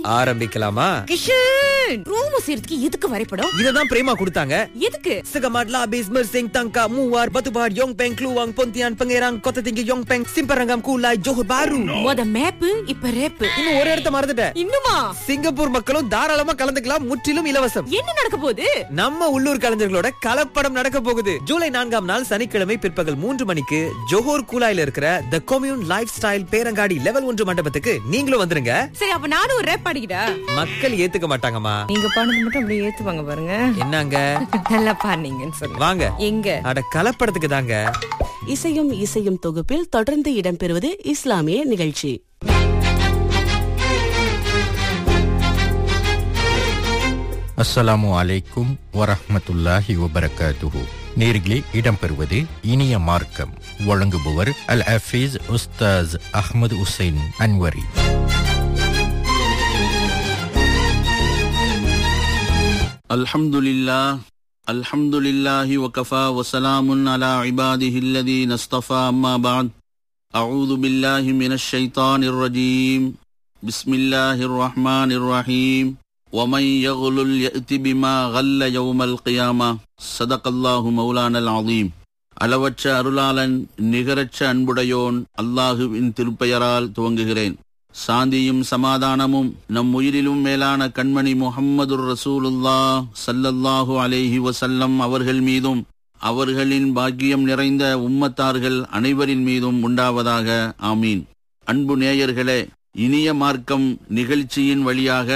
ஆரம்பிக்கலாமா கிஷன் ரூம் செய்யறதுக்கு எதுக்கு வரைபடம் இததான் பிரேமா கொடுத்தாங்க எதுக்கு Segamadla Bismer Singh Tangka Muar Batubar Yong Peng Kluang Pontian Pangerang Kota Tinggi Yong Peng Simparangam Kulai Johor Bahru மொத மேப்பு இப்ப ரேப்பு இன்னும் ஒரு இடத்த மறந்துட்டேன் இன்னுமா சிங்கப்பூர் மக்களும் தாராளமா கலந்துக்கலாம் முற்றிலும் இலவசம் என்ன நடக்க போகுது நம்ம உள்ளூர் கலைஞர்களோட கலப்படம் நடக்க போகுது ஜூலை நான்காம் நாள் சனிக்கிழமை பிற்பகல் மூன்று மணிக்கு ஜோஹர் கூலாயில இருக்கிற த கொம்யூன் லைஃப் ஸ்டைல் பேரங்காடி லெவல் ஒன்று மண்டபத்துக்கு நீங்களும் வந்துருங்க சரி அப்ப நானும் ஒரு ரேப் பாடிக்கிட்டா மக்கள் ஏத்துக்க மாட்டாங்கம்மா நீங்க பாடுறது மட்டும் அப்படியே ஏத்துவாங்க பாருங்க என்னங்க நல்லா பாடுனீங்கன்னு சொல்லுங்க வாங்க எங்க அட கலப்படத்துக்கு தாங்க இசையும் இசையும் தொகுப்பில் தொடர்ந்து இடம்பெறுவது இஸ்லாமிய நிகழ்ச்சி அஸ்ஸலாமு அலைக்கும் வரஹ்மத்துல்லாஹி வபரகாத்துஹு நேர்களே இடம்பெறுவது இனிய மார்க்கம் வழங்குபவர் அல் ஹஃபீஸ் உஸ்தாஸ் அஹ்மது உசைன் அன்வரி الحمد لله الحمد لله وكفى وسلام على عباده الذين اصطفى أما بعد أعوذ بالله من الشيطان الرجيم بسم الله الرحمن الرحيم ومن يغلل يأت بما غل يوم القيامة صدق الله مولانا العظيم அளவற்ற அருளாளன் நிகரற்ற அன்புடையோன் அல்லாஹுவின் திருப்பெயரால் துவங்குகிறேன் சாந்தியும் சமாதானமும் நம் உயிரிலும் மேலான கண்மணி முஹம்மதுர் ரசூலுல்லா சல்லல்லாஹு அலைஹி வசல்லம் அவர்கள் மீதும் அவர்களின் பாக்கியம் நிறைந்த உம்மத்தார்கள் அனைவரின் மீதும் உண்டாவதாக ஆமீன் அன்பு நேயர்களே இனிய மார்க்கம் நிகழ்ச்சியின் வழியாக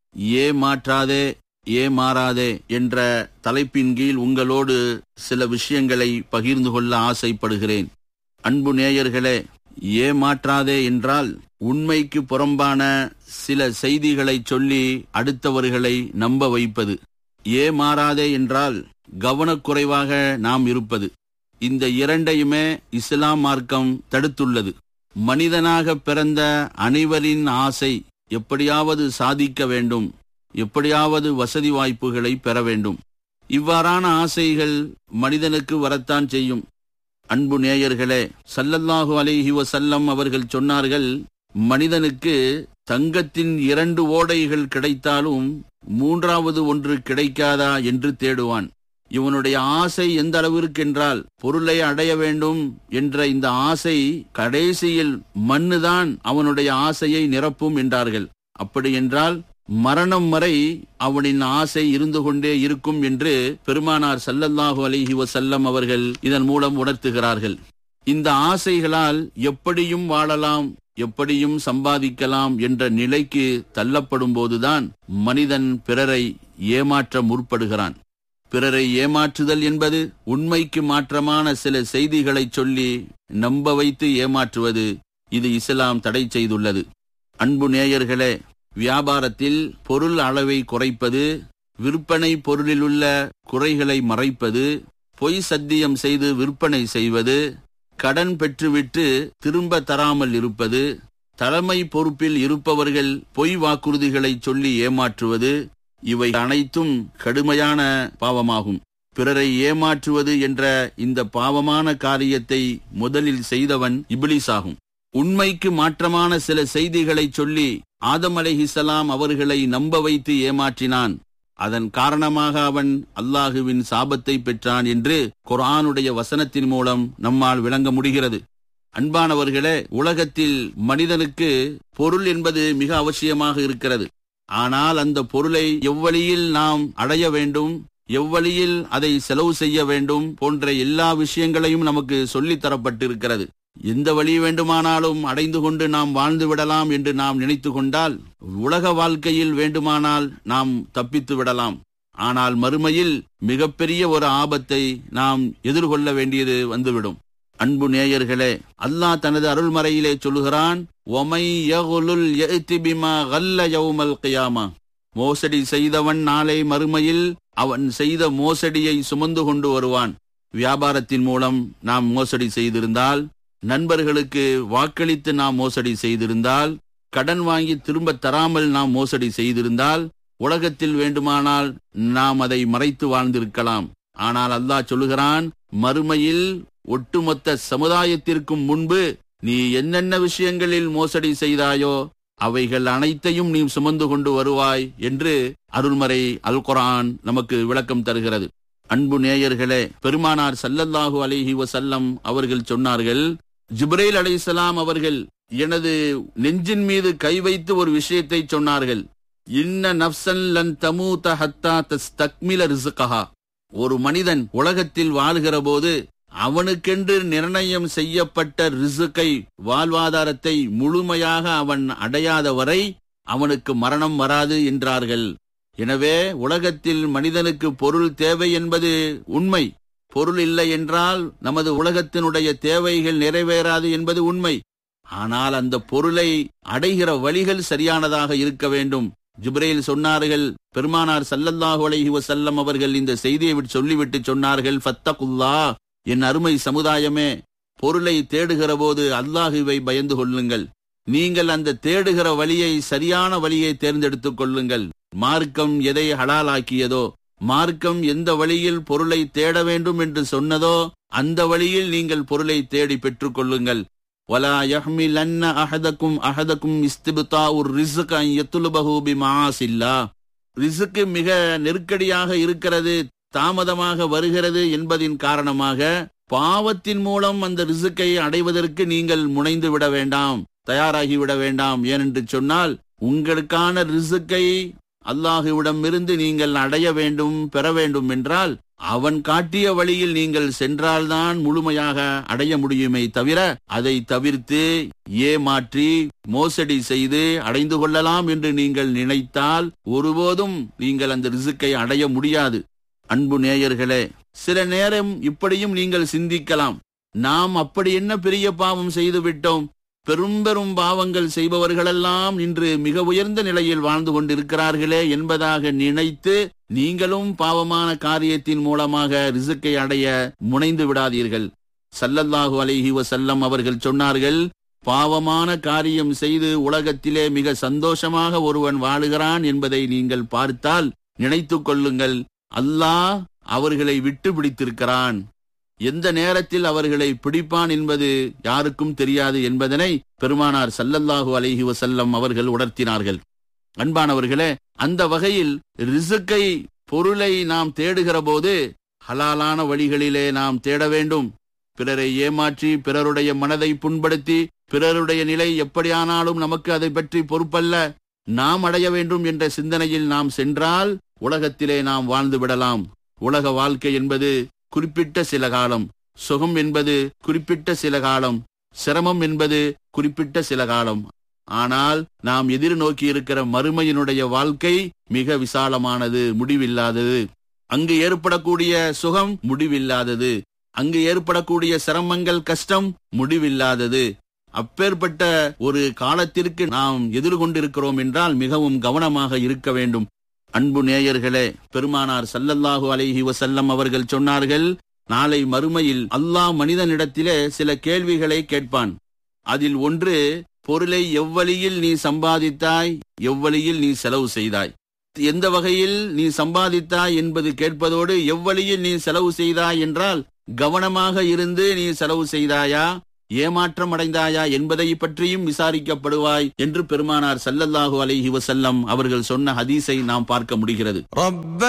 ஏ மாற்றாதே ஏ மாறாதே என்ற தலைப்பின் கீழ் உங்களோடு சில விஷயங்களை பகிர்ந்து கொள்ள ஆசைப்படுகிறேன் அன்பு நேயர்களே ஏமாற்றாதே என்றால் உண்மைக்கு புறம்பான சில செய்திகளை சொல்லி அடுத்தவர்களை நம்ப வைப்பது ஏமாறாதே என்றால் கவனக்குறைவாக நாம் இருப்பது இந்த இரண்டையுமே இஸ்லாம் மார்க்கம் தடுத்துள்ளது மனிதனாக பிறந்த அனைவரின் ஆசை எப்படியாவது சாதிக்க வேண்டும் எப்படியாவது வசதி வாய்ப்புகளை பெற வேண்டும் இவ்வாறான ஆசைகள் மனிதனுக்கு வரத்தான் செய்யும் அன்பு நேயர்களே சல்லல்லாஹு அலைஹி வசல்லம் அவர்கள் சொன்னார்கள் மனிதனுக்கு தங்கத்தின் இரண்டு ஓடைகள் கிடைத்தாலும் மூன்றாவது ஒன்று கிடைக்காதா என்று தேடுவான் இவனுடைய ஆசை எந்த அளவிற்கு என்றால் பொருளை அடைய வேண்டும் என்ற இந்த ஆசை கடைசியில் மண்ணுதான் அவனுடைய ஆசையை நிரப்பும் என்றார்கள் அப்படி என்றால் மரணம் வரை அவனின் ஆசை இருந்து கொண்டே இருக்கும் என்று பெருமானார் சல்லல்லாஹு அலைஹி வசல்லம் அவர்கள் இதன் மூலம் உணர்த்துகிறார்கள் இந்த ஆசைகளால் எப்படியும் வாழலாம் எப்படியும் சம்பாதிக்கலாம் என்ற நிலைக்கு தள்ளப்படும் போதுதான் மனிதன் பிறரை ஏமாற்ற முற்படுகிறான் பிறரை ஏமாற்றுதல் என்பது உண்மைக்கு மாற்றமான சில செய்திகளை சொல்லி நம்ப வைத்து ஏமாற்றுவது இது இஸ்லாம் தடை செய்துள்ளது அன்பு நேயர்களே வியாபாரத்தில் பொருள் அளவை குறைப்பது விற்பனை பொருளிலுள்ள குறைகளை மறைப்பது பொய் சத்தியம் செய்து விற்பனை செய்வது கடன் பெற்றுவிட்டு திரும்ப தராமல் இருப்பது தலைமை பொறுப்பில் இருப்பவர்கள் பொய் வாக்குறுதிகளை சொல்லி ஏமாற்றுவது இவை அனைத்தும் கடுமையான பாவமாகும் பிறரை ஏமாற்றுவது என்ற இந்த பாவமான காரியத்தை முதலில் செய்தவன் இபிலிஸ் ஆகும் உண்மைக்கு மாற்றமான சில செய்திகளை சொல்லி ஆதம் அலைஹிசலாம் அவர்களை நம்ப வைத்து ஏமாற்றினான் அதன் காரணமாக அவன் அல்லாஹுவின் சாபத்தை பெற்றான் என்று குர்ஆனுடைய வசனத்தின் மூலம் நம்மால் விளங்க முடிகிறது அன்பானவர்களே உலகத்தில் மனிதனுக்கு பொருள் என்பது மிக அவசியமாக இருக்கிறது ஆனால் அந்த பொருளை எவ்வழியில் நாம் அடைய வேண்டும் எவ்வழியில் அதை செலவு செய்ய வேண்டும் போன்ற எல்லா விஷயங்களையும் நமக்கு சொல்லித் தரப்பட்டிருக்கிறது எந்த வழி வேண்டுமானாலும் அடைந்து கொண்டு நாம் வாழ்ந்து விடலாம் என்று நாம் நினைத்து கொண்டால் உலக வாழ்க்கையில் வேண்டுமானால் நாம் தப்பித்து விடலாம் ஆனால் மறுமையில் மிகப்பெரிய ஒரு ஆபத்தை நாம் எதிர்கொள்ள வேண்டியது வந்துவிடும் அன்பு நேயர்களே அல்லாஹ் தனது அருள்மறையிலே சொல்லுகிறான் ஒமை யகுலுல் யஅதி பிமா கல்ல யௌமல் கியாமா மோசடி செய்தவன் நாளை மறுமையில் அவன் செய்த மோசடியை சுமந்து கொண்டு வருவான் வியாபாரத்தின் மூலம் நாம் மோசடி செய்திருந்தால் நண்பர்களுக்கு வாக்களித்து நாம் மோசடி செய்திருந்தால் கடன் வாங்கி திரும்ப தராமல் நாம் மோசடி செய்திருந்தால் உலகத்தில் வேண்டுமானால் நாம் அதை மறைத்து வாழ்ந்திருக்கலாம் ஆனால் அல்லாஹ் சொல்லுகிறான் மறுமையில் ஒட்டுமொத்த சமுதாயத்திற்கும் முன்பு நீ என்னென்ன விஷயங்களில் மோசடி செய்தாயோ அவைகள் அனைத்தையும் நீ சுமந்து கொண்டு வருவாய் என்று அருள்மறை அல் குர்ஆன் நமக்கு விளக்கம் தருகிறது அன்பு நேயர்களே பெருமானார் சல்லல்லாஹு அலைஹி வஸல்லம் அவர்கள் சொன்னார்கள் ஜிப்ரேல் அலைஹிஸ்ஸலாம் அவர்கள் எனது நெஞ்சின் மீது கை வைத்து ஒரு விஷயத்தை சொன்னார்கள் இன்ன நப்சன் லன் தமூத ஹத்தா தஸ்தக்மில ரிஸ்கஹா ஒரு மனிதன் உலகத்தில் வாழ்கிற போது அவனுக்கென்று நிர்ணயம் செய்யப்பட்ட ரிசுக்கை வாழ்வாதாரத்தை முழுமையாக அவன் அடையாத வரை அவனுக்கு மரணம் வராது என்றார்கள் எனவே உலகத்தில் மனிதனுக்கு பொருள் தேவை என்பது உண்மை பொருள் இல்லை என்றால் நமது உலகத்தினுடைய தேவைகள் நிறைவேறாது என்பது உண்மை ஆனால் அந்த பொருளை அடைகிற வழிகள் சரியானதாக இருக்க வேண்டும் ஜிப்ரேல் சொன்னார்கள் பெருமானார் சல்லல்லாஹு அலைஹி வஸல்லம் அவர்கள் இந்த செய்தியை விட்டு சொல்லிவிட்டு சொன்னார்கள் ஃபத்தகுல்லா என் அருமை சமுதாயமே பொருளை தேடுகிற போது அல்லாஹுவை பயந்து கொள்ளுங்கள் நீங்கள் அந்த தேடுகிற வழியை சரியான வழியை தேர்ந்தெடுத்துக் கொள்ளுங்கள் மார்க்கம் எதை ஹலாலாக்கியதோ மார்க்கம் எந்த வழியில் பொருளை தேட வேண்டும் என்று சொன்னதோ அந்த வழியில் நீங்கள் பொருளை தேடி பெற்றுக் கொள்ளுங்கள் ولا يحملن أحدكم أحدكم استبطاء الرزق أن يطلبه بمعاصي الله ரிசுக்கு மிக நெருக்கடியாக இருக்கிறது தாமதமாக வருகிறது என்பதின் காரணமாக பாவத்தின் மூலம் அந்த ரிசுக்கை அடைவதற்கு நீங்கள் முனைந்து விட வேண்டாம் தயாராகி விட வேண்டாம் ஏனென்று சொன்னால் உங்களுக்கான ரிசுக்கை அல்லாஹுவிடம் இருந்து நீங்கள் அடைய வேண்டும் பெற வேண்டும் என்றால் அவன் காட்டிய வழியில் நீங்கள் சென்றால்தான் முழுமையாக அடைய முடியுமே தவிர அதை தவிர்த்து ஏமாற்றி மோசடி செய்து அடைந்து கொள்ளலாம் என்று நீங்கள் நினைத்தால் ஒருபோதும் நீங்கள் அந்த ரிசுக்கை அடைய முடியாது அன்பு நேயர்களே சில நேரம் இப்படியும் நீங்கள் சிந்திக்கலாம் நாம் அப்படி என்ன பெரிய பாவம் செய்து விட்டோம் பெரும் பெரும் பாவங்கள் செய்பவர்களெல்லாம் இன்று மிக உயர்ந்த நிலையில் வாழ்ந்து கொண்டிருக்கிறார்களே என்பதாக நினைத்து நீங்களும் பாவமான காரியத்தின் மூலமாக ரிசுக்கை அடைய முனைந்து விடாதீர்கள் சல்லல்லாஹு அலைஹி வசல்லம் அவர்கள் சொன்னார்கள் பாவமான காரியம் செய்து உலகத்திலே மிக சந்தோஷமாக ஒருவன் வாழுகிறான் என்பதை நீங்கள் பார்த்தால் நினைத்துக் கொள்ளுங்கள் அல்லாஹ் அவர்களை விட்டு பிடித்திருக்கிறான் எந்த நேரத்தில் அவர்களை பிடிப்பான் என்பது யாருக்கும் தெரியாது என்பதனை பெருமானார் சல்லல்லாஹு அலைஹி வசல்லம் அவர்கள் உணர்த்தினார்கள் அன்பானவர்களே அந்த வகையில் ரிசுக்கை பொருளை நாம் தேடுகிற போது ஹலாலான வழிகளிலே நாம் தேட வேண்டும் பிறரை ஏமாற்றி பிறருடைய மனதை புண்படுத்தி பிறருடைய நிலை எப்படியானாலும் நமக்கு அதை பற்றி பொறுப்பல்ல நாம் அடைய வேண்டும் என்ற சிந்தனையில் நாம் சென்றால் உலகத்திலே நாம் வாழ்ந்து விடலாம் உலக வாழ்க்கை என்பது குறிப்பிட்ட சில காலம் சுகம் என்பது குறிப்பிட்ட சில காலம் சிரமம் என்பது குறிப்பிட்ட சில காலம் ஆனால் நாம் எதிர்நோக்கி இருக்கிற மறுமையினுடைய வாழ்க்கை மிக விசாலமானது முடிவில்லாதது அங்கு ஏற்படக்கூடிய சுகம் முடிவில்லாதது அங்கு ஏற்படக்கூடிய சிரமங்கள் கஷ்டம் முடிவில்லாதது அப்பேற்பட்ட ஒரு காலத்திற்கு நாம் எதிர்கொண்டிருக்கிறோம் என்றால் மிகவும் கவனமாக இருக்க வேண்டும் அன்பு நேயர்களே பெருமானார் சல்லல்லாஹு அலைஹி வசல்லம் அவர்கள் சொன்னார்கள் நாளை மறுமையில் அல்லாஹ் மனிதனிடத்திலே சில கேள்விகளை கேட்பான் அதில் ஒன்று பொருளை எவ்வழியில் நீ சம்பாதித்தாய் எவ்வழியில் நீ செலவு செய்தாய் எந்த வகையில் நீ சம்பாதித்தாய் என்பது கேட்பதோடு எவ்வழியில் நீ செலவு செய்தாய் என்றால் கவனமாக இருந்து நீ செலவு செய்தாயா ஏமாற்றம் அடைந்தாயா என்பதை பற்றியும் விசாரிக்கப்படுவாய் என்று பெருமானார் சல்லல்லாஹு அலைஹி வசல்லம் அவர்கள் சொன்ன ஹதீஸை நாம் பார்க்க முடிகிறது